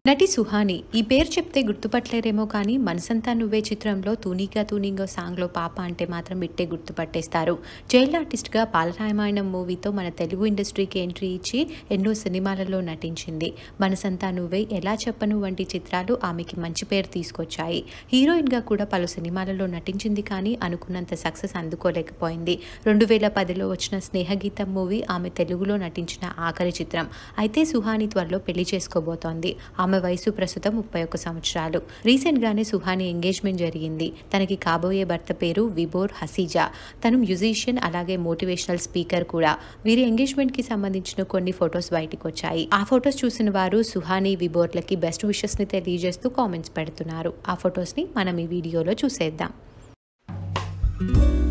నటి సుహాని ఈ పేరు చెప్తే గుర్తుపట్టలేరేమో కానీ మనసంతా నువ్వే చిత్రంలో తూనీగా తూనీగో సాంగ్లో పాప అంటే మాత్రం ఇట్టే గుర్తుపట్టేస్తారు చైల్డ్ ఆర్టిస్ట్గా బాలరామాయణం మూవీతో మన తెలుగు ఇండస్ట్రీకి ఎంట్రీ ఇచ్చి ఎన్నో సినిమాలలో నటించింది మనసంతా నువ్వే ఎలా చెప్పను వంటి చిత్రాలు ఆమెకి మంచి పేరు తీసుకొచ్చాయి హీరోయిన్గా కూడా పలు సినిమాలలో నటించింది కానీ అనుకున్నంత సక్సెస్ అందుకోలేకపోయింది రెండు వేల పదిలో వచ్చిన స్నేహగీతం మూవీ ఆమె తెలుగులో నటించిన ఆఖరి చిత్రం అయితే సుహాని త్వరలో పెళ్లి చేసుకోబోతోంది ఆమె వయసు ప్రస్తుతం ముప్పై ఒక్క సంవత్సరాలు రీసెంట్ గానే సుహాని ఎంగేజ్మెంట్ జరిగింది తనకి కాబోయే భర్త పేరు విబోర్ హసీజా తను మ్యూజిషియన్ అలాగే మోటివేషనల్ స్పీకర్ కూడా వీరి ఎంగేజ్మెంట్ కి సంబంధించిన కొన్ని ఫొటోస్ బయటకు వచ్చాయి ఆ ఫొటోస్ చూసిన వారు సుహాని విబోర్లకి బెస్ట్ విషెస్ ని తెలియజేస్తూ కామెంట్స్ పెడుతున్నారు ఆ ఫొటోస్ ని మనం ఈ వీడియోలో చూసేద్దాం